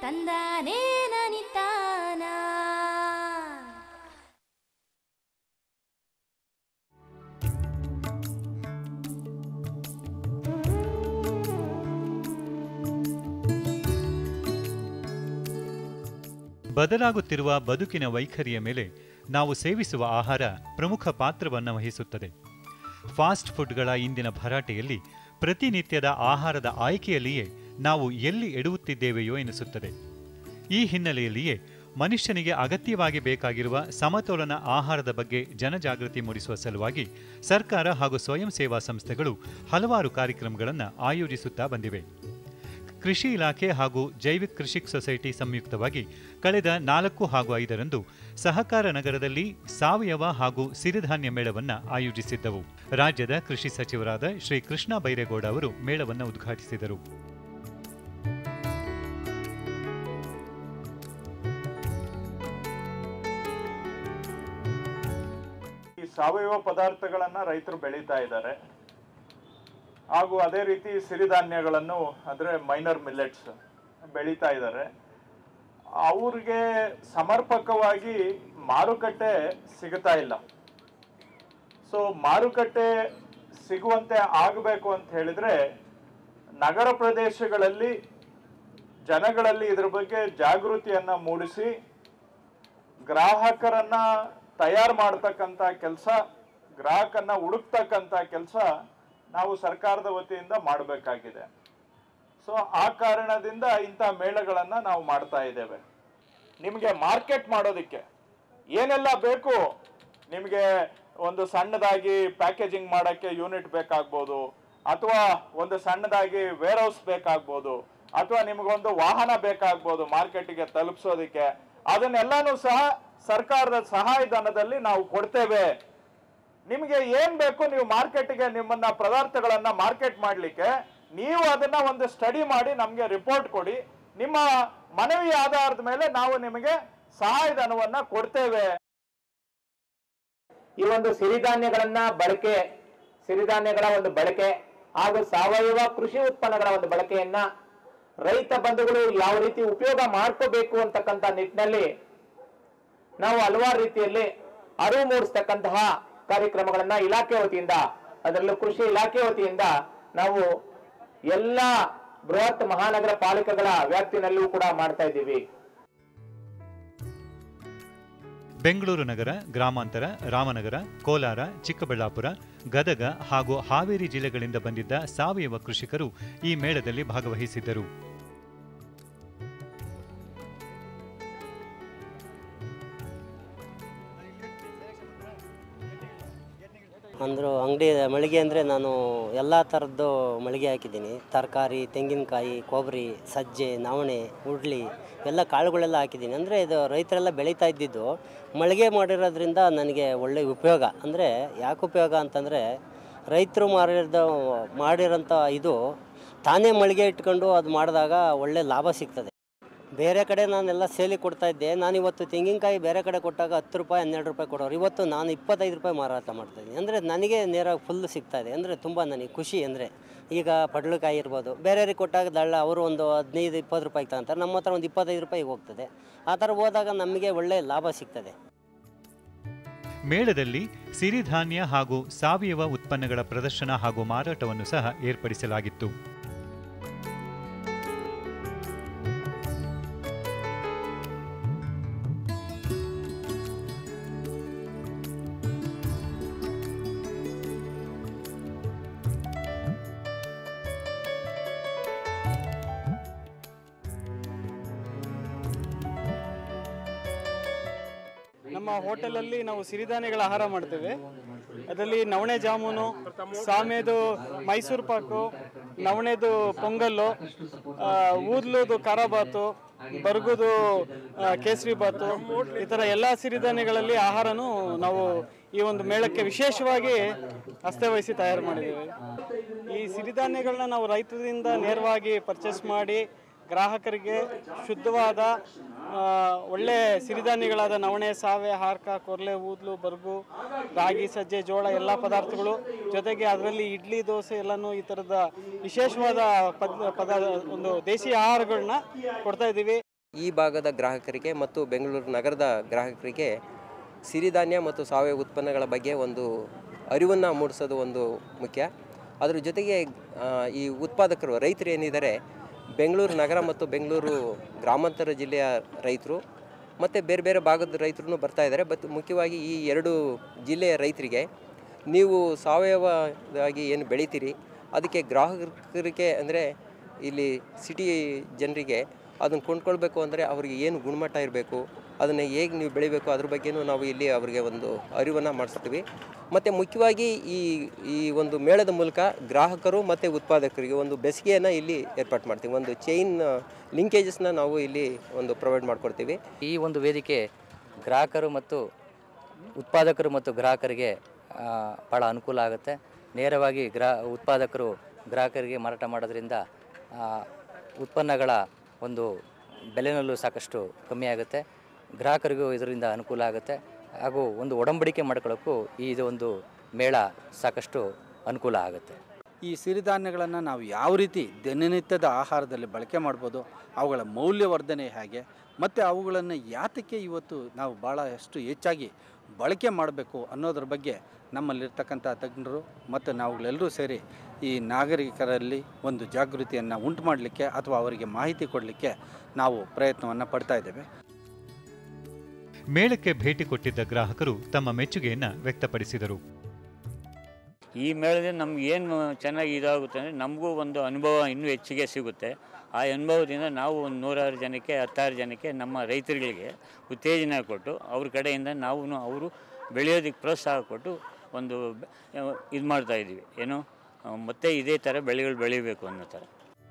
ತಂದಾನೇ ನನಿತಾನ ಬದಲಾಗುತ್ತಿರುವ ಬದುಕಿನ ವೈಖರಿಯ ಮೇಲೆ ನಾವು ಸೇವಿಸುವ ಆಹಾರ ಪ್ರಮುಖ ಪಾತ್ರವನ್ನು ವಹಿಸುತ್ತದೆ ಫಾಸ್ಟ್ ಫುಡ್ಗಳ ಇಂದಿನ ಭರಾಟೆಯಲ್ಲಿ ಪ್ರತಿನಿತ್ಯದ ಆಹಾರದ ಆಯ್ಕೆಯಲ್ಲಿಯೇ ನಾವು ಎಲ್ಲಿ ಎಡುವುತ್ತಿದ್ದೇವೆಯೋ ಎನಿಸುತ್ತದೆ ಈ ಹಿನ್ನೆಲೆಯಲ್ಲಿಯೇ ಮನುಷ್ಯನಿಗೆ ಅಗತ್ಯವಾಗಿ ಬೇಕಾಗಿರುವ ಸಮತೋಲನ ಆಹಾರದ ಬಗ್ಗೆ ಜನಜಾಗೃತಿ ಮೂಡಿಸುವ ಸಲುವಾಗಿ ಸರ್ಕಾರ ಹಾಗೂ ಸ್ವಯಂ ಸೇವಾ ಸಂಸ್ಥೆಗಳು ಹಲವಾರು ಕಾರ್ಯಕ್ರಮಗಳನ್ನು ಆಯೋಜಿಸುತ್ತಾ ಬಂದಿವೆ ಕೃಷಿ ಇಲಾಖೆ ಹಾಗೂ ಜೈವಿಕ ಕೃಷಿಕ್ ಸೊಸೈಟಿ ಸಂಯುಕ್ತವಾಗಿ ಕಳೆದ ನಾಲ್ಕು ಹಾಗೂ ಐದರಂದು ಸಹಕಾರ ನಗರದಲ್ಲಿ ಸಾವಯವ ಹಾಗೂ ಸಿರಿಧಾನ್ಯ ಮೇಳವನ್ನು ಆಯೋಜಿಸಿದ್ದವು ರಾಜ್ಯದ ಕೃಷಿ ಸಚಿವರಾದ ಶ್ರೀ ಕೃಷ್ಣ ಬೈರೇಗೌಡ ಅವರು ಮೇಳವನ್ನು ಉದ್ಘಾಟಿಸಿದರು ಈ ಸಾವಯವ ಪದಾರ್ಥಗಳನ್ನ ರೈತರು ಬೆಳೀತಾ ಇದ್ದಾರೆ ಹಾಗೂ ಅದೇ ರೀತಿ ಸಿರಿಧಾನ್ಯಗಳನ್ನು ಅಂದ್ರೆ ಮೈನರ್ ಮಿಲ್ಲೆಟ್ಸ್ ಬೆಳೀತಾ ಇದ್ದಾರೆ ಅವ್ರಿಗೆ ಸಮರ್ಪಕವಾಗಿ ಮಾರುಕಟ್ಟೆ ಸಿಗುತ್ತಾ ಇಲ್ಲ ಸೊ ಮಾರುಕಟ್ಟೆ ಸಿಗುವಂತೆ ಆಗಬೇಕು ಅಂತ ಹೇಳಿದ್ರೆ ನಗರ ಪ್ರದೇಶಗಳಲ್ಲಿ ಜನಗಳಲ್ಲಿ ಇದ್ರ ಬಗ್ಗೆ ಜಾಗೃತಿಯನ್ನ ಮೂಡಿಸಿ ಗ್ರಾಹಕರನ್ನ ತಯಾರು ಮಾಡ್ತಕ್ಕಂಥ ಕೆಲಸ ಗ್ರಾಹಕನ್ನ ಹುಡುಕ್ತಕ್ಕಂಥ ಕೆಲಸ ನಾವು ಸರ್ಕಾರದ ವತಿಯಿಂದ ಮಾಡಬೇಕಾಗಿದೆ ಸೊ ಆ ಕಾರಣದಿಂದ ಇಂಥ ಮೇಳಗಳನ್ನ ನಾವು ಮಾಡ್ತಾ ಇದ್ದೇವೆ ನಿಮಗೆ ಮಾರ್ಕೆಟ್ ಮಾಡೋದಕ್ಕೆ ಏನೆಲ್ಲ ಬೇಕು ನಿಮಗೆ ಒಂದು ಸಣ್ಣದಾಗಿ ಪ್ಯಾಕೇಜಿಂಗ್ ಮಾಡೋಕ್ಕೆ ಯೂನಿಟ್ ಬೇಕಾಗ್ಬೋದು ಅಥವಾ ಒಂದು ಸಣ್ಣದಾಗಿ ವೇರ್ ಹೌಸ್ ಬೇಕಾಗ್ಬೋದು ಅಥವಾ ನಿಮಗೊಂದು ವಾಹನ ಬೇಕಾಗ್ಬೋದು ಮಾರ್ಕೆಟಿಗೆ ತಲುಪಿಸೋದಕ್ಕೆ ಅದನ್ನೆಲ್ಲಾನು ಸಹ ಸರ್ಕಾರದ ಸಹಾಯಧನದಲ್ಲಿ ನಾವು ಕೊಡ್ತೇವೆ ನಿಮಗೆ ಏನ್ ಬೇಕು ನೀವು ಮಾರ್ಕೆಟ್ಗೆ ನಿಮ್ಮನ್ನ ಪದಾರ್ಥಗಳನ್ನ ಮಾರ್ಕೆಟ್ ಮಾಡ್ಲಿಕ್ಕೆ ನೀವು ಅದನ್ನ ಒಂದು ಸ್ಟಡಿ ಮಾಡಿ ನಮಗೆ ರಿಪೋರ್ಟ್ ಕೊಡಿ ನಿಮ್ಮ ಮನವಿ ಆಧಾರದ ಮೇಲೆ ನಾವು ನಿಮಗೆ ಸಹಾಯಧನವನ್ನ ಕೊಡ್ತೇವೆ ಈ ಒಂದು ಸಿರಿಧಾನ್ಯಗಳನ್ನ ಬಳಕೆ ಸಿರಿಧಾನ್ಯಗಳ ಒಂದು ಬಳಕೆ ಹಾಗೂ ಸಾವಯವ ಕೃಷಿ ಉತ್ಪನ್ನಗಳ ಒಂದು ಬಳಕೆಯನ್ನ ರೈತ ಬಂಧುಗಳು ಯಾವ ರೀತಿ ಉಪಯೋಗ ಮಾಡ್ಕೋಬೇಕು ಅಂತಕ್ಕಂಥ ನಿಟ್ಟಿನಲ್ಲಿ ನಾವು ಹಲವಾರು ರೀತಿಯಲ್ಲಿ ಅರಿವು ಮೂಡಿಸ್ತಕ್ಕಂತಹ ಕಾರ್ಯಕ್ರಮಗಳನ್ನ ಇಲಾಖೆ ವತಿಯಿಂದ ಅದರಲ್ಲೂ ಕೃಷಿ ಇಲಾಖೆ ವತಿಯಿಂದ ನಾವು ಎಲ್ಲ ಬೃಹತ್ ಮಹಾನಗರ ಪಾಲಿಕೆಗಳ ವ್ಯಾಪ್ತಿನಲ್ಲೂ ಕೂಡ ಮಾಡ್ತಾ ಇದ್ದೀವಿ ಬೆಂಗಳೂರು ನಗರ ಗ್ರಾಮಾಂತರ ರಾಮನಗರ ಕೋಲಾರ ಚಿಕ್ಕಬಳ್ಳಾಪುರ ಗದಗ ಹಾಗೂ ಹಾವೇರಿ ಜಿಲ್ಲೆಗಳಿಂದ ಬಂದಿದ್ದ ಸಾವಯವ ಕೃಷಿಕರು ಈ ಮೇಳದಲ್ಲಿ ಭಾಗವಹಿಸಿದ್ದರು ಅಂದರು ಅಂಗಡಿ ಮಳಿಗೆ ಅಂದರೆ ನಾನು ಎಲ್ಲ ಥರದ್ದು ಮಳಿಗೆ ಹಾಕಿದ್ದೀನಿ ತರಕಾರಿ ತೆಂಗಿನಕಾಯಿ ಕೊಬ್ಬರಿ ಸಜ್ಜೆ ನವಣೆ ಉಡ್ಲಿ ಎಲ್ಲ ಕಾಳುಗಳೆಲ್ಲ ಹಾಕಿದ್ದೀನಿ ಅಂದರೆ ಇದು ರೈತರೆಲ್ಲ ಬೆಳೀತಾ ಇದ್ದಿದ್ದು ಮಳಿಗೆ ಮಾಡಿರೋದ್ರಿಂದ ನನಗೆ ಒಳ್ಳೆ ಉಪಯೋಗ ಅಂದರೆ ಯಾಕೆ ಉಪಯೋಗ ಅಂತಂದರೆ ರೈತರು ಮಾಡಿರೋ ಮಾಡಿರೋಂಥ ಇದು ತಾನೇ ಮಳಿಗೆ ಇಟ್ಕೊಂಡು ಅದು ಮಾಡಿದಾಗ ಒಳ್ಳೆ ಲಾಭ ಸಿಗ್ತದೆ ಬೇರೆ ಕಡೆ ನಾನೆಲ್ಲ ಸೇಲಿಗೆ ಕೊಡ್ತಾ ಇದ್ದೆ ನಾನು ಇವತ್ತು ತೆಂಗಿನಕಾಯಿ ಬೇರೆ ಕಡೆ ಕೊಟ್ಟಾಗ ಹತ್ತು ರೂಪಾಯಿ ಹನ್ನೆರಡು ರೂಪಾಯಿ ಕೊಡೋರು ಇವತ್ತು ನಾನು ಇಪ್ಪತ್ತೈದು ರೂಪಾಯಿ ಮಾರಾಟ ಮಾಡ್ತಾ ಇದ್ದೀನಿ ಅಂದರೆ ನನಗೆ ನೇರ ಫುಲ್ ಸಿಗ್ತಾ ಇದೆ ಅಂದರೆ ತುಂಬ ನನಗೆ ಖುಷಿ ಅಂದರೆ ಈಗ ಪಡ್ಲಕಾಯಿ ಇರ್ಬೋದು ಬೇರೆಯವ್ರಿಗೆ ಕೊಟ್ಟಾಗ ದಳ್ಳ ಅವರು ಒಂದು ಹದಿನೈದು ಇಪ್ಪತ್ತು ರೂಪಾಯಿಗೆ ತಗೊಂತಾರೆ ನಮ್ಮ ಹತ್ರ ಒಂದು ಇಪ್ಪತ್ತೈದು ರೂಪಾಯಿಗೆ ಹೋಗ್ತದೆ ಆ ಥರ ಹೋದಾಗ ನಮಗೆ ಒಳ್ಳೆ ಲಾಭ ಸಿಗ್ತದೆ ಮೇಳದಲ್ಲಿ ಸಿರಿಧಾನ್ಯ ಹಾಗೂ ಸಾವಯವ ಉತ್ಪನ್ನಗಳ ಪ್ರದರ್ಶನ ಹಾಗೂ ಮಾರಾಟವನ್ನು ಸಹ ಏರ್ಪಡಿಸಲಾಗಿತ್ತು ನಮ್ಮ ಹೋಟೆಲಲ್ಲಿ ನಾವು ಸಿರಿಧಾನ್ಯಗಳ ಆಹಾರ ಮಾಡ್ತೇವೆ ಅದರಲ್ಲಿ ನವಣೆ ಜಾಮೂನು ಸಾಮೆದು ಮೈಸೂರು ಪಾಕು ನವಣೆದು ಪೊಂಗಲ್ಲು ಆ, ಊದ್ಲುದು ಖಾರಾಬಾತು ಬರ್ಗುದು ಆ, ಕೇಸರಿ ಬಾತು ಈ ಥರ ಎಲ್ಲ ಸಿರಿಧಾನ್ಯಗಳಲ್ಲಿ ಆಹಾರನೂ ನಾವು ಈ ಒಂದು ಮೇಳಕ್ಕೆ ವಿಶೇಷವಾಗಿ ಹಸ್ತವಹಿಸಿ ತಯಾರು ಮಾಡಿದ್ದೇವೆ ಈ ಸಿರಿಧಾನ್ಯಗಳನ್ನ ನಾವು ರೈತರಿಂದ ನೇರವಾಗಿ ಪರ್ಚೇಸ್ ಮಾಡಿ ಗ್ರಾಹಕರಿಗೆ ಶುದ್ಧವಾದ ಆ, ಒಳ್ಳೆ ಸಿರಿಧಾನ್ಯಗಳಾದ ನವಣೆ ಸಾವೆ ಹಾರ್ಕ ಕೊರ್ಲೆ ಊದ್ಲು ಬರ್ಗು ರಾಗಿ ಸಜ್ಜೆ ಜೋಳ ಎಲ್ಲ ಪದಾರ್ಥಗಳು ಜೊತೆಗೆ ಅದರಲ್ಲಿ ಇಡ್ಲಿ ದೋಸೆ ಎಲ್ಲನೂ ಈ ಥರದ ವಿಶೇಷವಾದ ಪದ ಪದ ಒಂದು ದೇಸಿ ಆಹಾರಗಳನ್ನ ಕೊಡ್ತಾ ಇದ್ದೀವಿ ಈ ಭಾಗದ ಗ್ರಾಹಕರಿಗೆ ಮತ್ತು ಬೆಂಗಳೂರು ನಗರದ ಗ್ರಾಹಕರಿಗೆ ಸಿರಿಧಾನ್ಯ ಮತ್ತು ಸಾವಯವ ಉತ್ಪನ್ನಗಳ ಬಗ್ಗೆ ಒಂದು ಅರಿವನ್ನು ಮೂಡಿಸೋದು ಒಂದು ಮುಖ್ಯ ಅದರ ಜೊತೆಗೆ ಆ, ಈ ಉತ್ಪಾದಕರು ರೈತರು ಏನಿದ್ದಾರೆ ಬೆಂಗಳೂರು ನಗರ ಮತ್ತು ಬೆಂಗಳೂರು ಗ್ರಾಮಾಂತರ ಜಿಲ್ಲೆಯ ರೈತರು ಮತ್ತು ಬೇರೆ ಬೇರೆ ಭಾಗದ ರೈತರು ಬರ್ತಾ ಇದ್ದಾರೆ ಬಟ್ ಮುಖ್ಯವಾಗಿ ಈ ಎರಡು ಜಿಲ್ಲೆಯ ರೈತರಿಗೆ ನೀವು ಸಾವಯವವಾಗಿ ಏನು ಬೆಳಿತೀರಿ ಅದಕ್ಕೆ ಗ್ರಾಹಕರಿಗೆ ಅಂದರೆ ಇಲ್ಲಿ ಸಿಟಿ ಜನರಿಗೆ ಅದನ್ನು ಕೊಂಡ್ಕೊಳ್ಬೇಕು ಅಂದರೆ ಅವರಿಗೆ ಏನು ಗುಣಮಟ್ಟ ಇರಬೇಕು ಅದನ್ನು ಹೇಗೆ ನೀವು ಬೆಳಿಬೇಕು ಅದ್ರ ಬಗ್ಗೆನೂ ನಾವು ಇಲ್ಲಿ ಅವರಿಗೆ ಒಂದು ಅರಿವನ್ನು ಮಾಡಿಸ್ತೀವಿ ಮತ್ತು ಮುಖ್ಯವಾಗಿ ಈ ಈ ಒಂದು ಮೇಳದ ಮೂಲಕ ಗ್ರಾಹಕರು ಮತ್ತು ಉತ್ಪಾದಕರಿಗೆ ಒಂದು ಬೆಸಿಗೆಯನ್ನು ಇಲ್ಲಿ ಏರ್ಪಾటు ಮಾಡ್ತೀವಿ ಒಂದು ಚೈನ್ ಲಿಂಕೇಜಸ್ನ ನಾವು ಇಲ್ಲಿ ಒಂದು ಪ್ರೊವೈಡ್ ಮಾಡಿಕೊಡ್ತೀವಿ ಈ ಒಂದು ವೇದಿಕೆ ಗ್ರಾಹಕರು ಮತ್ತು ಉತ್ಪಾದಕರು ಮತ್ತು ಗ್ರಾಹಕರಿಗೆ ಆ, ಭಾಳ ಅನುಕೂಲ ಆಗುತ್ತೆ ನೇರವಾಗಿ ಗ್ರಾ ಉತ್ಪಾದಕರು ಗ್ರಾಹಕರಿಗೆ ಮಾರಾಟ ಮಾಡೋದ್ರಿಂದ ಆ, ಉತ್ಪನ್ನಗಳ ಒಂದು ಬೆಲೆನಲ್ಲೂ ಸಾಕಷ್ಟು ಕಮ್ಮಿ ಆಗುತ್ತೆ ಗ್ರಾಹಕರಿಗೂ ಇದರಿಂದ ಅನುಕೂಲ ಆಗುತ್ತೆ ಹಾಗೂ ಒಂದು ಒಡಂಬಡಿಕೆ ಮಾಡ್ಕೊಳ್ಳೋಕ್ಕೂ ಈ ಇದು ಒಂದು ಮೇಳ ಸಾಕಷ್ಟು ಅನುಕೂಲ ಆಗುತ್ತೆ ಈ ಸಿರಿಧಾನ್ಯಗಳನ್ನು ನಾವು ಯಾವ ರೀತಿ ದಿನನಿತ್ಯದ ಆಹಾರದಲ್ಲಿ ಬಳಕೆ ಮಾಡ್ಬೋದು ಅವುಗಳ ಮೌಲ್ಯವರ್ಧನೆ ಹೇಗೆ ಮತ್ತು ಅವುಗಳನ್ನು ಯಾತಕ್ಕೆ ಇವತ್ತು ನಾವು ಭಾಳಷ್ಟು ಹೆಚ್ಚಾಗಿ ಬಳಕೆ ಮಾಡಬೇಕು ಅನ್ನೋದ್ರ ಬಗ್ಗೆ ನಮ್ಮಲ್ಲಿರ್ತಕ್ಕಂಥ ತಜ್ಞರು ಮತ್ತು ನಾವುಗಳೆಲ್ಲರೂ ಸೇರಿ ಈ ನಾಗರಿಕರಲ್ಲಿ ಒಂದು ಜಾಗೃತಿಯನ್ನು ಉಂಟು ಮಾಡಲಿಕ್ಕೆ ಅಥವಾ ಅವರಿಗೆ ಮಾಹಿತಿ ಕೊಡಲಿಕ್ಕೆ ನಾವು ಪ್ರಯತ್ನವನ್ನು ಪಡ್ತಾ ಇದ್ದೇವೆ ಮೇಳಕ್ಕೆ ಭೇಟಿ ಕೊಟ್ಟಿದ್ದ ಗ್ರಾಹಕರು ತಮ್ಮ ಮೆಚ್ಚುಗೆಯನ್ನ ವ್ಯಕ್ತಪಡಿಸಿದರು ಈ ಮೇಳದಿಂದ ನಮ್ಗೆ ಏನು ಚೆನ್ನಾಗಿ ಇದಾಗುತ್ತೆ ಅಂದರೆ ನಮಗೂ ಒಂದು ಅನುಭವ ಇನ್ನೂ ಹೆಚ್ಚಿಗೆ ಸಿಗುತ್ತೆ ಆ ಅನುಭವದಿಂದ ನಾವು ಒಂದು ನೂರಾರು ಜನಕ್ಕೆ ಹತ್ತಾರು ಜನಕ್ಕೆ ನಮ್ಮ ರೈತರುಗಳಿಗೆ ಉತ್ತೇಜನ ಕೊಟ್ಟು ಅವ್ರ ಕಡೆಯಿಂದ ನಾವು ಅವರು ಬೆಳೆಯೋದಕ್ಕೆ ಪ್ರೋತ್ಸಾಹ ಕೊಟ್ಟು ಒಂದು ಇದು ಮಾಡ್ತಾ ಇದ್ದೀವಿ ಏನು ಆ, ಮತ್ತೆ ಇದೇ ಥರ ಬೆಳೆಗಳು ಬೆಳಿಬೇಕು ಅನ್ನೋ ಥರ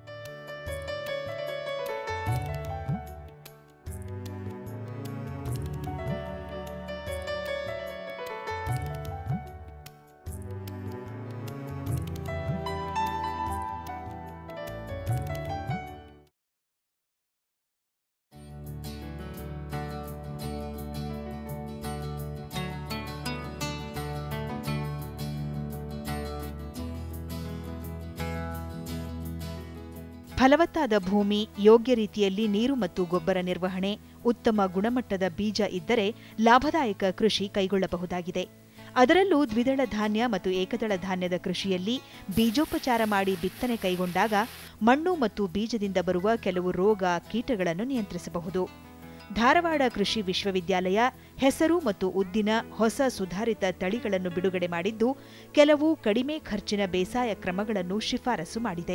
ಫಲವತ್ತಾದ ಭೂಮಿ ಯೋಗ್ಯ ರೀತಿಯಲ್ಲಿ ನೀರು ಮತ್ತು ಗೊಬ್ಬರ ನಿರ್ವಹಣೆ ಉತ್ತಮ ಗುಣಮಟ್ಟದ ಬೀಜ ಇದ್ದರೆ ಲಾಭದಾಯಕ ಕೃಷಿ ಕೈಗೊಳ್ಳಬಹುದಾಗಿದೆ ಅದರಲ್ಲೂ ದ್ವಿದಳ ಧಾನ್ಯ ಮತ್ತು ಏಕದಳ ಧಾನ್ಯದ ಕೃಷಿಯಲ್ಲಿ ಬೀಜೋಪಚಾರ ಮಾಡಿ ಬಿತ್ತನೆ ಕೈಗೊಂಡಾಗ ಮಣ್ಣು ಮತ್ತು ಬೀಜದಿಂದ ಬರುವ ಕೆಲವು ರೋಗ ಕೀಟಗಳನ್ನು ನಿಯಂತ್ರಿಸಬಹುದು ಧಾರವಾಡ ಕೃಷಿ ವಿಶ್ವವಿದ್ಯಾಲಯ ಹೆಸರು ಮತ್ತು ಉದ್ದಿನ ಹೊಸ ಸುಧಾರಿತ ತಳಿಗಳನ್ನು ಬಿಡುಗಡೆ ಮಾಡಿದ್ದು ಕೆಲವು ಕಡಿಮೆ ಖರ್ಚಿನ ಬೇಸಾಯ ಕ್ರಮಗಳನ್ನು ಶಿಫಾರಸು ಮಾಡಿದೆ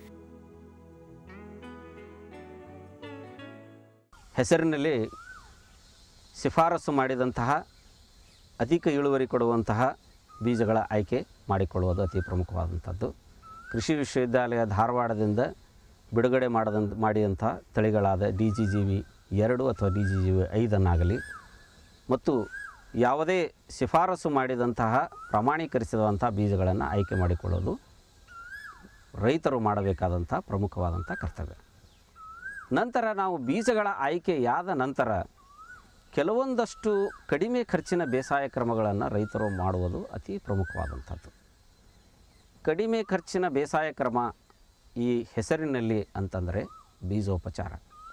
ಹೆಸರಿನಲ್ಲಿ ಶಿಫಾರಸು ಮಾಡಿದಂತಹ ಅಧಿಕ ಇಳುವರಿ ಕೊಡುವಂತಹ ಬೀಜಗಳ ಆಯ್ಕೆ ಮಾಡಿಕೊಳ್ಳುವುದು ಅತಿ ಪ್ರಮುಖವಾದಂಥದ್ದು ಕೃಷಿ ವಿಶ್ವವಿದ್ಯಾಲಯ ಧಾರವಾಡದಿಂದ ಬಿಡುಗಡೆ ಮಾಡದಂತ ಮಾಡಿದಂಥ ತಳಿಗಳಾದ ಡಿ ಜಿ ಜಿ ವಿ ಎರಡು ಅಥವಾ ಡಿ ಜಿ ಜಿ ವಿ ಐದನ್ನಾಗಲಿ ಮತ್ತು ಯಾವುದೇ ಶಿಫಾರಸು ಮಾಡಿದಂತಹ ಪ್ರಮಾಣೀಕರಿಸಿದಂಥ ಬೀಜಗಳನ್ನು ಆಯ್ಕೆ ಮಾಡಿಕೊಳ್ಳೋದು ರೈತರು ಮಾಡಬೇಕಾದಂಥ ಪ್ರಮುಖವಾದಂಥ ಕರ್ತವ್ಯ ನಂತರ ನಾವು ಬೀಜಗಳ ಆಯ್ಕೆಯಾದ ನಂತರ ಕೆಲವೊಂದಷ್ಟು ಕಡಿಮೆ ಖರ್ಚಿನ ಬೇಸಾಯ ಕ್ರಮಗಳನ್ನು ರೈತರು ಮಾಡುವುದು ಅತಿ ಪ್ರಮುಖವಾದಂಥದ್ದು ಕಡಿಮೆ ಖರ್ಚಿನ ಬೇಸಾಯ ಕ್ರಮ ಈ ಹೆಸರಿನಲ್ಲಿ ಅಂತಂದರೆ ಬೀಜೋಪಚಾರ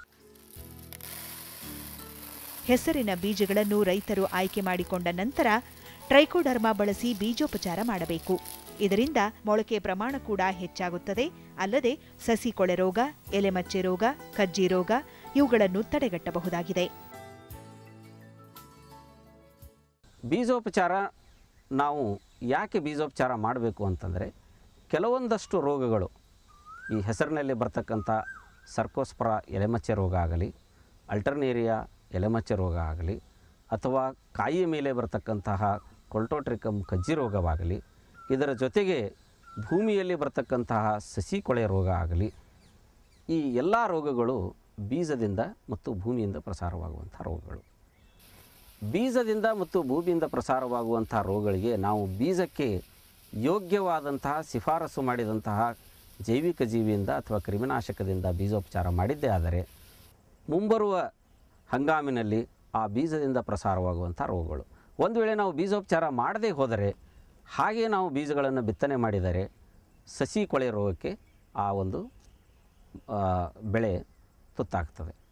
ಹೆಸರಿನ ಬೀಜಗಳನ್ನು ರೈತರು ಆಯ್ಕೆ ಮಾಡಿಕೊಂಡ ನಂತರ ಟ್ರೈಕೋಡರ್ಮಾ ಬಳಸಿ ಬೀಜೋಪಚಾರ ಮಾಡಬೇಕು ಇದರಿಂದ ಮೊಳಕೆ ಪ್ರಮಾಣ ಕೂಡ ಹೆಚ್ಚಾಗುತ್ತದೆ ಅಲ್ಲದೆ ಸಸಿ ಕೊಳೆ ರೋಗ ಎಲೆಮಚ್ಚೆ ರೋಗ ಕಜ್ಜಿ ರೋಗ ಇವುಗಳನ್ನು ತಡೆಗಟ್ಟಬಹುದಾಗಿದೆ ಬೀಜೋಪಚಾರ ನಾವು ಯಾಕೆ ಬೀಜೋಪಚಾರ ಮಾಡಬೇಕು ಅಂತಂದರೆ ಕೆಲವೊಂದಷ್ಟು ರೋಗಗಳು ಈ ಹೆಸರಿನಲ್ಲಿ ಬರ್ತಕ್ಕಂಥ ಸರ್ಕೋಸ್ಪರ ಎಲೆಮಚ್ಚೆ ರೋಗ ಆಗಲಿ ಅಲ್ಟರ್ನೇರಿಯಾ ಎಲೆಮಚ್ಚೆ ರೋಗ ಆಗಲಿ ಅಥವಾ ಕಾಯಿಯ ಮೇಲೆ ಬರ್ತಕ್ಕಂತಹ ಕೊಲ್ಟೋಟ್ರಿಕಮ್ ಕಜ್ಜಿ ರೋಗವಾಗಲಿ ಇದರ ಜೊತೆಗೆ ಭೂಮಿಯಲ್ಲಿ ಬರ್ತಕ್ಕಂತಹ ಸಸಿ ಕೊಳೆ ರೋಗ ಆಗಲಿ ಈ ಎಲ್ಲ ರೋಗಗಳು ಬೀಜದಿಂದ ಮತ್ತು ಭೂಮಿಯಿಂದ ಪ್ರಸಾರವಾಗುವಂಥ ರೋಗಗಳು ಬೀಜದಿಂದ ಮತ್ತು ಭೂಮಿಯಿಂದ ಪ್ರಸಾರವಾಗುವಂಥ ರೋಗಗಳಿಗೆ ನಾವು ಬೀಜಕ್ಕೆ ಯೋಗ್ಯವಾದಂತಹ ಶಿಫಾರಸು ಮಾಡಿದಂತಹ ಜೈವಿಕ ಜೀವಿಯಿಂದ ಅಥವಾ ಕ್ರಿಮಿನಾಶಕದಿಂದ ಬೀಜೋಪಚಾರ ಮಾಡಿದ್ದೇ ಆದರೆ ಮುಂಬರುವ ಹಂಗಾಮಿನಲ್ಲಿ ಆ ಬೀಜದಿಂದ ಪ್ರಸಾರವಾಗುವಂಥ ರೋಗಗಳು ಒಂದು ವೇಳೆ ನಾವು ಬೀಜೋಪಚಾರ ಮಾಡದೇ ಹೋದರೆ ಹಾಗೆ ನಾವು ಬೀಜಗಳನ್ನು ಬಿತ್ತನೆ ಮಾಡಿದರೆ ಸಸಿ ಕೊಳೆ ರೋಗಕ್ಕೆ ಆ ಒಂದು ಆ, ಬೆಳೆ ತುತ್ತಾಗ್ತದೆ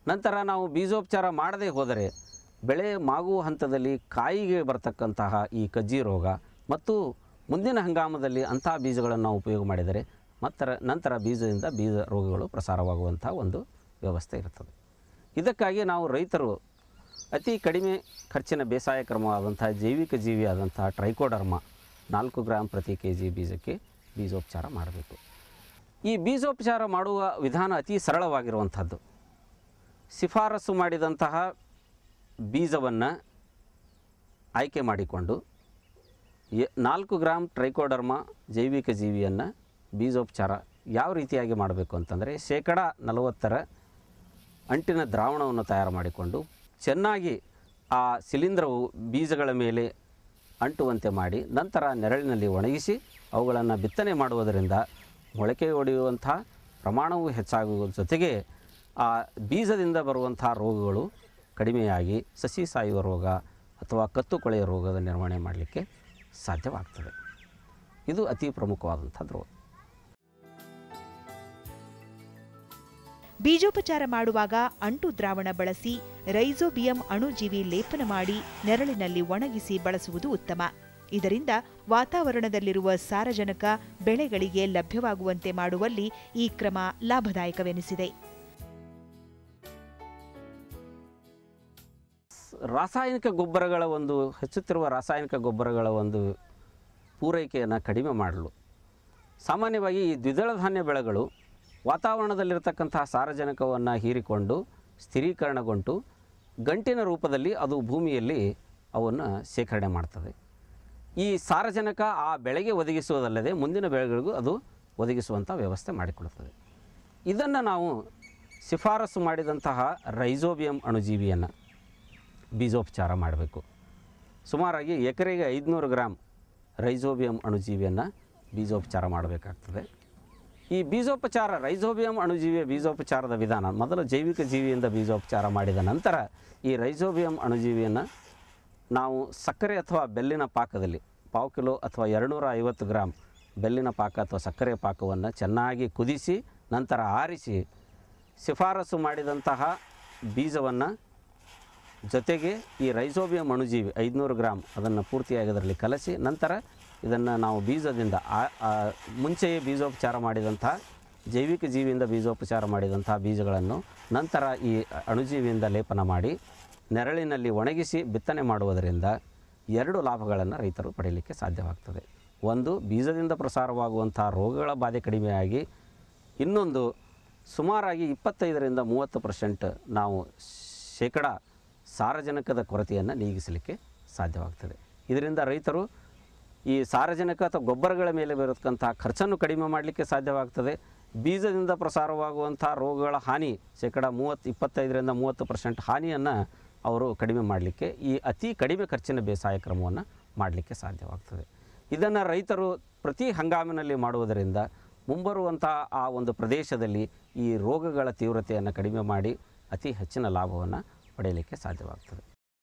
ನಂತರ ನಾವು ಬೀಜೋಪಚಾರ ಮಾಡದೇ ಹೋದರೆ ಬೆಳೆ ಮಾಗುವ ಹಂತದಲ್ಲಿ ಕಾಯಿಗೆ ಬರ್ತಕ್ಕಂತಹ ಈ ಕಜ್ಜಿ ರೋಗ ಮತ್ತು ಮುಂದಿನ ಹಂಗಾಮದಲ್ಲಿ ಅಂಥ ಬೀಜಗಳನ್ನು ನಾವು ಉಪಯೋಗ ಮಾಡಿದರೆ ಮತ್ತರ ನಂತರ ಬೀಜದಿಂದ ಬೀಜ ರೋಗಗಳು ಪ್ರಸಾರವಾಗುವಂಥ ಒಂದು ವ್ಯವಸ್ಥೆ ಇರ್ತದೆ ಇದಕ್ಕಾಗಿ ನಾವು ರೈತರು ಅತಿ ಕಡಿಮೆ ಖರ್ಚಿನ ಬೇಸಾಯ ಕ್ರಮವಾದಂತಹ ಜೈವಿಕ ಜೀವಿಯಾದಂತಹ ಟ್ರೈಕೋಡರ್ಮ ನಾಲ್ಕು ಗ್ರಾಮ್ ಪ್ರತಿ ಕೆ ಜಿ ಬೀಜಕ್ಕೆ ಬೀಜೋಪಚಾರ ಮಾಡಬೇಕು ಈ ಬೀಜೋಪಚಾರ ಮಾಡುವ ವಿಧಾನ ಅತಿ ಸರಳವಾಗಿರುವಂಥದ್ದು ಶಿಫಾರಸು ಮಾಡಿದಂತಹ ಬೀಜವನ್ನು ಆಯ್ಕೆ ಮಾಡಿಕೊಂಡು ಎ ನಾಲ್ಕು ಗ್ರಾಮ್ ಟ್ರೈಕೋಡರ್ಮ ಜೈವಿಕ ಜೀವಿಯನ್ನು ಬೀಜೋಪಚಾರ ಯಾವ ರೀತಿಯಾಗಿ ಮಾಡಬೇಕು ಅಂತಂದರೆ ಶೇಕಡ ನಲವತ್ತರ ಅಂಟಿನ ದ್ರಾವಣವನ್ನು ತಯಾರು ಮಾಡಿಕೊಂಡು ಚೆನ್ನಾಗಿ ಆ ಶಿಲೀಂಧ್ರವು ಬೀಜಗಳ ಮೇಲೆ ಅಂಟುವಂತೆ ಮಾಡಿ ನಂತರ ನೆರಳಿನಲ್ಲಿ ಒಣಗಿಸಿ ಅವುಗಳನ್ನು ಬಿತ್ತನೆ ಮಾಡುವುದರಿಂದ ಮೊಳಕೆ ಒಡೆಯುವಂಥ ಪ್ರಮಾಣವು ಹೆಚ್ಚಾಗುವ ಜೊತೆಗೆ ಆ ಬೀಜದಿಂದ ಬರುವಂಥ ರೋಗಗಳು ಕಡಿಮೆಯಾಗಿ ಸಸಿ ಸಾಯುವ ರೋಗ ಅಥವಾ ಕತ್ತು ಕೊಳೆಯ ರೋಗದ ನಿರ್ವಹಣೆ ಮಾಡಲಿಕ್ಕೆ ಸಾಧ್ಯವಾಗ್ತದೆ ಇದು ಅತಿ ಪ್ರಮುಖವಾದಂಥ ರೋಗ ಬೀಜೋಪಚಾರ ಮಾಡುವಾಗ ಅಂಟು ದ್ರಾವಣ ಬಳಸಿ ರೈಸೋಬಿಯಂ ಅಣುಜೀವಿ ಲೇಪನ ಮಾಡಿ ನೆರಳಿನಲ್ಲಿ ಒಣಗಿಸಿ ಬಳಸುವುದು ಉತ್ತಮ ಇದರಿಂದ ವಾತಾವರಣದಲ್ಲಿರುವ ಸಾರಜನಕ ಬೆಳೆಗಳಿಗೆ ಲಭ್ಯವಾಗುವಂತೆ ಮಾಡುವಲ್ಲಿ ಈ ಕ್ರಮ ಲಾಭದಾಯಕವೆನಿಸಿದೆ ರಾಸಾಯನಿಕ ಗೊಬ್ಬರಗಳ ಒಂದು ಹೆಚ್ಚುತ್ತಿರುವ ರಾಸಾಯನಿಕ ಗೊಬ್ಬರಗಳ ಒಂದು ಪೂರೈಕೆಯನ್ನು ಕಡಿಮೆ ಮಾಡಲು ಸಾಮಾನ್ಯವಾಗಿ ಈ ದ್ವಿದಳ ಧಾನ್ಯ ಬೆಳೆಗಳು ವಾತಾವರಣದಲ್ಲಿರ್ತಕ್ಕಂತಹ ಸಾರಜನಕವನ್ನು ಹೀರಿಕೊಂಡು ಸ್ಥಿರೀಕರಣಗೊಂಡು ಗಂಟಿನ ರೂಪದಲ್ಲಿ ಅದು ಭೂಮಿಯಲ್ಲಿ ಅವನ್ನು ಶೇಖರಣೆ ಮಾಡ್ತದೆ ಈ ಸಾರಜನಕ ಆ ಬೆಳೆಗೆ ಒದಗಿಸುವುದಲ್ಲದೆ ಮುಂದಿನ ಬೆಳೆಗಳಿಗೂ ಅದು ಒದಗಿಸುವಂಥ ವ್ಯವಸ್ಥೆ ಮಾಡಿಕೊಡುತ್ತದೆ ಇದನ್ನು ನಾವು ಶಿಫಾರಸು ಮಾಡಿದಂತಹ ರೈಸೋಬಿಯಂ ಅಣುಜೀವಿಯನ್ನು ಬೀಜೋಪಚಾರ ಮಾಡಬೇಕು ಸುಮಾರಾಗಿ ಎಕರೆಗೆ ಐದುನೂರು ಗ್ರಾಮ್ ರೈಸೋಬಿಯಂ ಅಣುಜೀವಿಯನ್ನು ಬೀಜೋಪಚಾರ ಮಾಡಬೇಕಾಗ್ತದೆ ಈ ಬೀಜೋಪಚಾರ ರೈಸೋಬಿಯಂ ಅಣುಜೀವಿಯ ಬೀಜೋಪಚಾರದ ವಿಧಾನ ಮೊದಲು ಜೈವಿಕ ಜೀವಿಯಿಂದ ಬೀಜೋಪಚಾರ ಮಾಡಿದ ನಂತರ ಈ ರೈಸೋಬಿಯಂ ಅಣುಜೀವಿಯನ್ನು ನಾವು ಸಕ್ಕರೆ ಅಥವಾ ಬೆಲ್ಲಿನ ಪಾಕದಲ್ಲಿ ಪಾವು ಕಿಲೋ ಅಥವಾ ಎರಡುನೂರ ಐವತ್ತು ಗ್ರಾಮ್ ಬೆಲ್ಲಿನ ಪಾಕ ಅಥವಾ ಸಕ್ಕರೆ ಪಾಕವನ್ನು ಚೆನ್ನಾಗಿ ಕುದಿಸಿ ನಂತರ ಆರಿಸಿ ಶಿಫಾರಸು ಮಾಡಿದಂತಹ ಬೀಜವನ್ನು ಜೊತೆಗೆ ಈ ರೈಸೋಬಿಯಂ ಅಣುಜೀವಿ ಐದುನೂರು ಗ್ರಾಮ್ ಅದನ್ನು ಪೂರ್ತಿಯಾಗಿ ಅದರಲ್ಲಿ ಕಲಸಿ ನಂತರ ಇದನ್ನು ನಾವು ಬೀಜದಿಂದ ಆ- ಆ ಮುಂಚೆಯೇ ಬೀಜೋಪಚಾರ ಮಾಡಿದಂತಹ ಜೈವಿಕ ಜೀವಿಯಿಂದ ಬೀಜೋಪಚಾರ ಮಾಡಿದಂತಹ ಬೀಜಗಳನ್ನು ನಂತರ ಈ ಅಣುಜೀವಿಯಿಂದ ಲೇಪನ ಮಾಡಿ ನೆರಳಿನಲ್ಲಿ ಒಣಗಿಸಿ ಬಿತ್ತನೆ ಮಾಡುವುದರಿಂದ ಎರಡು ಲಾಭಗಳನ್ನು ರೈತರು ಪಡೆಯಲಿಕ್ಕೆ ಸಾಧ್ಯವಾಗ್ತದೆ ಒಂದು ಬೀಜದಿಂದ ಪ್ರಸಾರವಾಗುವಂಥ ರೋಗಗಳ ಬಾಧೆ ಕಡಿಮೆಯಾಗಿ ಇನ್ನೊಂದು ಸುಮಾರಾಗಿ ಇಪ್ಪತ್ತೈದರಿಂದ ಮೂವತ್ತು ಪರ್ಸೆಂಟ್ ನಾವು ಶೇಕಡ ಸಾರಜನಕದ ಕೊರತೆಯನ್ನು ನೀಗಿಸಲಿಕ್ಕೆ ಸಾಧ್ಯವಾಗ್ತದೆ ಇದರಿಂದ ರೈತರು ಈ ಸಾರಜನಕ ಅಥವಾ ಗೊಬ್ಬರಗಳ ಮೇಲೆ ಬರತಕ್ಕಂಥ ಖರ್ಚನ್ನು ಕಡಿಮೆ ಮಾಡಲಿಕ್ಕೆ ಸಾಧ್ಯವಾಗ್ತದೆ ಬೀಜದಿಂದ ಪ್ರಸಾರವಾಗುವಂಥ ರೋಗಗಳ ಹಾನಿ ಶೇಕಡ ಮೂವತ್ತು ಇಪ್ಪತ್ತೈದರಿಂದ ಮೂವತ್ತು ಪರ್ಸೆಂಟ್ ಹಾನಿಯನ್ನು ಅವರು ಕಡಿಮೆ ಮಾಡಲಿಕ್ಕೆ ಈ ಅತಿ ಕಡಿಮೆ ಖರ್ಚಿನ ಬೇಸಾಯ ಕ್ರಮವನ್ನು ಮಾಡಲಿಕ್ಕೆ ಸಾಧ್ಯವಾಗ್ತದೆ ಇದನ್ನು ರೈತರು ಪ್ರತಿ ಹಂಗಾಮಿನಲ್ಲಿ ಮಾಡುವುದರಿಂದ ಮುಂಬರುವಂಥ ಆ ಒಂದು ಪ್ರದೇಶದಲ್ಲಿ ಈ ರೋಗಗಳ ತೀವ್ರತೆಯನ್ನು ಕಡಿಮೆ ಮಾಡಿ ಅತಿ ಹೆಚ್ಚಿನ ಲಾಭವನ್ನು ಪಡೆಯಲಿಕ್ಕೆ ಸಾಧ್ಯವಾಗ್ತದೆ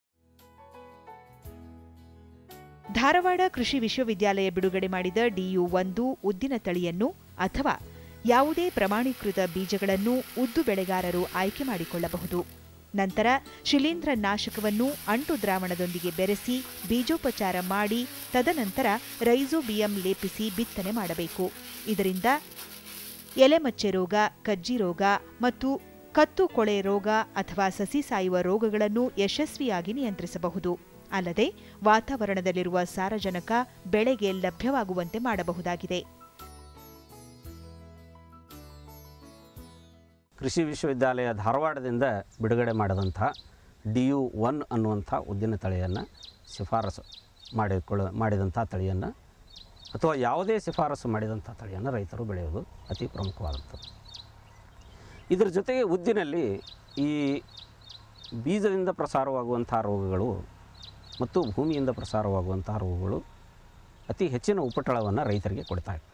ಧಾರವಾಡ ಕೃಷಿ ವಿಶ್ವವಿದ್ಯಾಲಯ ಬಿಡುಗಡೆ ಮಾಡಿದ ಡಿಯು ಒಂದು ಉದ್ದಿನ ತಳಿಯನ್ನು ಅಥವಾ ಯಾವುದೇ ಪ್ರಮಾಣೀಕೃತ ಬೀಜಗಳನ್ನು ಉದ್ದು ಬೆಳೆಗಾರರು ಆಯ್ಕೆ ಮಾಡಿಕೊಳ್ಳಬಹುದು ನಂತರ ಶಿಲೀಂಧ್ರ ನಾಶಕವನ್ನು ಅಂಟು ದ್ರಾವಣದೊಂದಿಗೆ ಬೆರೆಸಿ ಬೀಜೋಪಚಾರ ಮಾಡಿ ತದನಂತರ ರೈಸೋಬಿಯಂ ಲೇಪಿಸಿ ಬಿತ್ತನೆ ಮಾಡಬೇಕು ಇದರಿಂದ ಎಲೆಮಚ್ಚೆ ರೋಗ ಕಜ್ಜಿ ರೋಗ ಮತ್ತು ಕತ್ತು ಕೊಳೆ ರೋಗ ಅಥವಾ ಸಸಿ ಸಾಯುವ ರೋಗಗಳನ್ನು ಯಶಸ್ವಿಯಾಗಿ ನಿಯಂತ್ರಿಸಬಹುದು ಅಲ್ಲದೆ ವಾತಾವರಣದಲ್ಲಿರುವ ಸಾರಜನಕ ಬೆಳೆಗೆ ಲಭ್ಯವಾಗುವಂತೆ ಮಾಡಬಹುದಾಗಿದೆ ಕೃಷಿ ವಿಶ್ವವಿದ್ಯಾಲಯ ಧಾರವಾಡದಿಂದ ಬಿಡುಗಡೆ ಮಾಡಿದಂಥ ಡಿ ಯು ಒನ್ ಅನ್ನುವಂಥ ಉದ್ದಿನ ತಳಿಯನ್ನು ಶಿಫಾರಸು ಮಾಡಿಕೊಳ್ಳ ಮಾಡಿದಂಥ ತಳಿಯನ್ನು ಅಥವಾ ಯಾವುದೇ ಶಿಫಾರಸು ಮಾಡಿದಂಥ ತಳಿಯನ್ನು ರೈತರು ಬೆಳೆಯೋದು ಅತಿ ಪ್ರಮುಖವಾದಂಥದ್ದು ಇದರ ಜೊತೆಗೆ ಉದ್ದಿನಲ್ಲಿ ಈ ಬೀಜದಿಂದ ಪ್ರಸಾರವಾಗುವಂಥ ರೋಗಗಳು ಮತ್ತು ಭೂಮಿಯಿಂದ ಪ್ರಸಾರವಾಗುವಂತಹ ರೋಗಗಳು ಅತಿ ಹೆಚ್ಚಿನ ಉಪಟಳವನ್ನು ರೈತರಿಗೆ ಕೊಡ್ತಾ ಇವೆ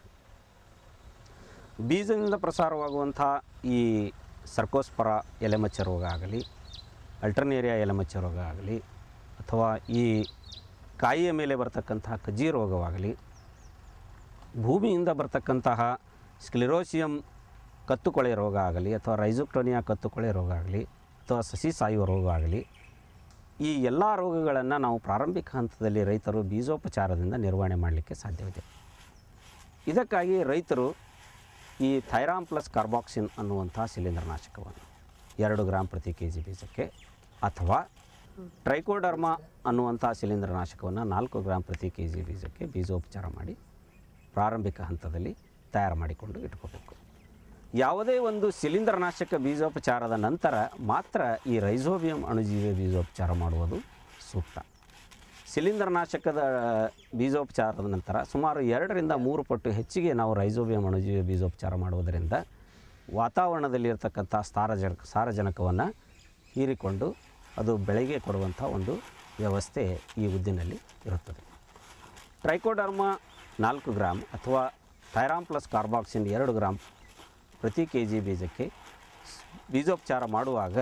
ಬೀಜದಿಂದ ಪ್ರಸಾರವಾಗುವಂಥ ಈ ಸರ್ಕೋಸ್ಪರ ಎಲೆಮಚ್ಚ ರೋಗ ಆಗಲಿ ಅಲ್ಟರ್ನೇರಿಯಾ ಎಲೆಮಚ್ಚ ರೋಗ ಆಗಲಿ ಅಥವಾ ಈ ಕಾಯಿಯ ಮೇಲೆ ಬರ್ತಕ್ಕಂತಹ ಕಜ್ಜಿ ರೋಗವಾಗಲಿ ಭೂಮಿಯಿಂದ ಬರ್ತಕ್ಕಂತಹ ಸ್ಕ್ಲಿರೋಸಿಯಂ ಕತ್ತುಕೊಳೆ ರೋಗ ಆಗಲಿ ಅಥವಾ ರೈಜೋಕ್ಟೋನಿಯಾ ಕತ್ತುಕೊಳೆ ರೋಗ ಆಗಲಿ ಅಥವಾ ಸಸಿ ಸಾಯುವ ರೋಗ ಆಗಲಿ ಈ ಎಲ್ಲ ರೋಗಗಳನ್ನು ನಾವು ಪ್ರಾರಂಭಿಕ ಹಂತದಲ್ಲಿ ರೈತರು ಬೀಜೋಪಚಾರದಿಂದ ನಿರ್ವಹಣೆ ಮಾಡಲಿಕ್ಕೆ ಸಾಧ್ಯವಿದೆ ಇದಕ್ಕಾಗಿ ರೈತರು ಈ ಥೈರಾಮ್ ಪ್ಲಸ್ ಕಾರ್ಬಾಕ್ಸಿನ್ ಅನ್ನುವಂಥ ಶಿಲೀಂಧ್ರನಾಶಕವನ್ನು ಎರಡು ಗ್ರಾಮ್ ಪ್ರತಿ ಕೆ ಜಿ ಬೀಜಕ್ಕೆ ಅಥವಾ ಟ್ರೈಕೋಡರ್ಮಾ ಅನ್ನುವಂಥ ಶಿಲೀಂಧ್ರನಾಶಕವನ್ನು ನಾಲ್ಕು ಗ್ರಾಮ್ ಪ್ರತಿ ಕೆ ಜಿ ಬೀಜಕ್ಕೆ ಬೀಜೋಪಚಾರ ಮಾಡಿ ಪ್ರಾರಂಭಿಕ ಹಂತದಲ್ಲಿ ತಯಾರು ಮಾಡಿಕೊಂಡು ಇಟ್ಕೋಬೇಕು ಯಾವುದೇ ಒಂದು ಶಿಲೀಂಧ್ರನಾಶಕ ಬೀಜೋಪಚಾರದ ನಂತರ ಮಾತ್ರ ಈ ರೈಸೋಬಿಯಂ ಅಣುಜೀವಿ ಬೀಜೋಪಚಾರ ಮಾಡುವುದು ಸೂಕ್ತ ಶಿಲೀಂಧ್ರನಾಶಕದ ಬೀಜೋಪಚಾರದ ನಂತರ ಸುಮಾರು ಎರಡರಿಂದ ಮೂರು ಪಟ್ಟು ಹೆಚ್ಚಿಗೆ ನಾವು ರೈಸೋಬಿಯಂ ಅಣುಜೀವಿ ಬೀಜೋಪಚಾರ ಮಾಡುವುದರಿಂದ ವಾತಾವರಣದಲ್ಲಿರ್ತಕ್ಕಂಥ ಸಾರಜನಕ ಸಾರಜನಕವನ್ನು ಹೀರಿಕೊಂಡು ಅದು ಬೆಳೆಗೆ ಕೊಡುವಂಥ ಒಂದು ವ್ಯವಸ್ಥೆ ಈ ಉದ್ದಿನಲ್ಲಿ ಇರುತ್ತದೆ ಟ್ರೈಕೋಡರ್ಮಾ ನಾಲ್ಕು ಗ್ರಾಮ್ ಅಥವಾ ಥೈರಾಮ್ ಪ್ಲಸ್ ಕಾರ್ಬಾಕ್ಸಿನ್ ಎರಡು ಗ್ರಾಮ್ ಪ್ರತಿ ಕೆ ಜಿ ಬೀಜಕ್ಕೆ ಬೀಜೋಪಚಾರ ಮಾಡುವಾಗ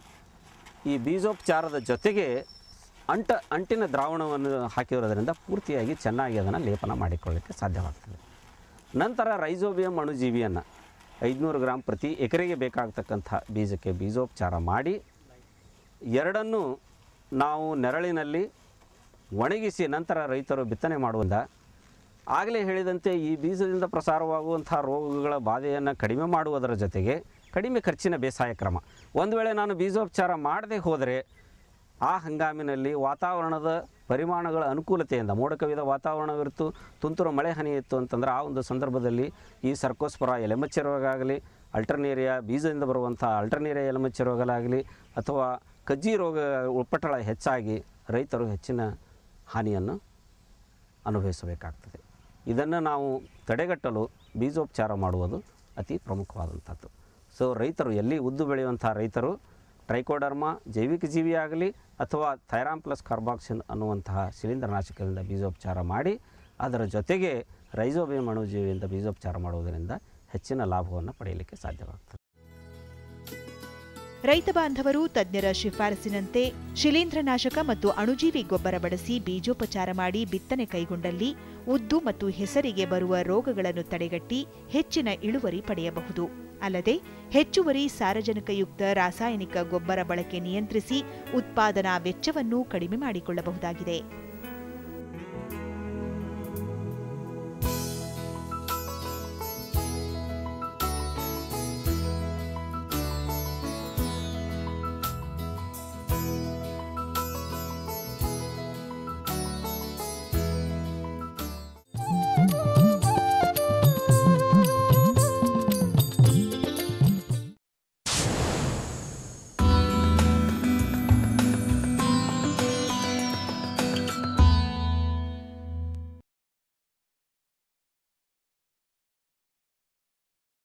ಈ ಬೀಜೋಪಚಾರದ ಜೊತೆಗೆ ಅಂಟ ಅಂಟಿನ ದ್ರಾವಣವನ್ನು ಹಾಕಿರೋದ್ರಿಂದ ಪೂರ್ತಿಯಾಗಿ ಚೆನ್ನಾಗಿ ಅದನ್ನು ಲೇಪನ ಮಾಡಿಕೊಳ್ಳಲಿಕ್ಕೆ ಸಾಧ್ಯವಾಗ್ತದೆ ನಂತರ ರೈಸೋಬಿಯಂ ಅಣುಜೀವಿಯನ್ನು ಐದುನೂರು ಗ್ರಾಮ್ ಪ್ರತಿ ಎಕರೆಗೆ ಬೇಕಾಗ್ತಕ್ಕಂಥ ಬೀಜಕ್ಕೆ ಬೀಜೋಪಚಾರ ಮಾಡಿ ಎರಡನ್ನೂ ನಾವು ನೆರಳಿನಲ್ಲಿ ಒಣಗಿಸಿ ನಂತರ ರೈತರು ಬಿತ್ತನೆ ಮಾಡುವುದ ಆಗಲೇ ಹೇಳಿದಂತೆ ಈ ಬೀಜದಿಂದ ಪ್ರಸಾರವಾಗುವಂಥ ರೋಗಗಳ ಬಾಧೆಯನ್ನು ಕಡಿಮೆ ಮಾಡುವುದರ ಜೊತೆಗೆ ಕಡಿಮೆ ಖರ್ಚಿನ ಬೇಸಾಯ ಕ್ರಮ ಒಂದು ವೇಳೆ ನಾನು ಬೀಜೋಪಚಾರ ಮಾಡದೆ ಹೋದರೆ ಆ ಹಂಗಾಮಿನಲ್ಲಿ ವಾತಾವರಣದ ಪರಿಮಾಣಗಳ ಅನುಕೂಲತೆಯಿಂದ ಮೋಡ ಕವಿದ ವಾತಾವರಣವಿರುತ್ತು ತುಂತುರು ಮಳೆ ಹನಿ ಇತ್ತು ಅಂತಂದ್ರೆ ಆ ಒಂದು ಸಂದರ್ಭದಲ್ಲಿ ಈ ಸರ್ಕೋಸ್ಪರ ಎಲೆಮಚ್ಚೆ ರೋಗ ಆಗಲಿ ಅಲ್ಟರ್ನೇರಿಯಾ ಬೀಜದಿಂದ ಬರುವಂಥ ಅಲ್ಟರ್ನೇರಿಯಾ ಎಲೆಮಚ್ಚೆ ರೋಗಲಾಗಲಿ ಅಥವಾ ಕಜ್ಜಿ ರೋಗ ಉಪ್ಪಟಳ ಹೆಚ್ಚಾಗಿ ರೈತರು ಹೆಚ್ಚಿನ ಹಾನಿಯನ್ನು ಅನುಭವಿಸಬೇಕಾಗ್ತದೆ ಇದನ್ನು ನಾವು ತಡೆಗಟ್ಟಲು ಬೀಜೋಪಚಾರ ಮಾಡುವುದು ಅತಿ ಪ್ರಮುಖವಾದಂಥದ್ದು ಸೊ ರೈತರು ಎಲ್ಲಿ ಉದ್ದು ಬೆಳೆಯುವಂಥ ರೈತರು ಟ್ರೈಕೋಡರ್ಮಾ ಜೈವಿಕ ಜೀವಿ ಆಗಲಿ ಅಥವಾ ಥೈರಾಮ್ ಪ್ಲಸ್ ಕಾರ್ಬಾಕ್ಸಿನ್ ಅನ್ನುವಂತಹ ಶಿಲೀಂಧ್ರನಾಶಕದಿಂದ ಬೀಜೋಪಚಾರ ಮಾಡಿ ಅದರ ಜೊತೆಗೆ ರೈಸೋಬಿಯಂ ಅಣುಜೀವಿಯಿಂದ ಬೀಜೋಪಚಾರ ಮಾಡುವುದರಿಂದ ಹೆಚ್ಚಿನ ಲಾಭವನ್ನು ಪಡೆಯಲಿಕ್ಕೆ ಸಾಧ್ಯವಾಗ್ತದೆ ರೈತ ಬಾಂಧವರು ತಜ್ಞರ ಶಿಫಾರಸಿನಂತೆ ಶಿಲೀಂಧ್ರನಾಶಕ ಮತ್ತು ಅಣುಜೀವಿ ಗೊಬ್ಬರ ಬಳಸಿ ಬೀಜೋಪಚಾರ ಮಾಡಿ ಬಿತ್ತನೆ ಕೈಗೊಂಡಲ್ಲಿ ಉದ್ದು ಮತ್ತು ಹೆಸರಿಗೆ ಬರುವ ರೋಗಗಳನ್ನು ತಡೆಗಟ್ಟಿ ಹೆಚ್ಚಿನ ಇಳುವರಿ ಪಡೆಯಬಹುದು ಅಲ್ಲದೆ ಹೆಚ್ಚುವರಿ ಸಾರಜನಕಯುಕ್ತ ರಾಸಾಯನಿಕ ಗೊಬ್ಬರ ಬಳಕೆ ನಿಯಂತ್ರಿಸಿ ಉತ್ಪಾದನಾ ವೆಚ್ಚವನ್ನು ಕಡಿಮೆ ಮಾಡಿಕೊಳ್ಳಬಹುದಾಗಿದೆ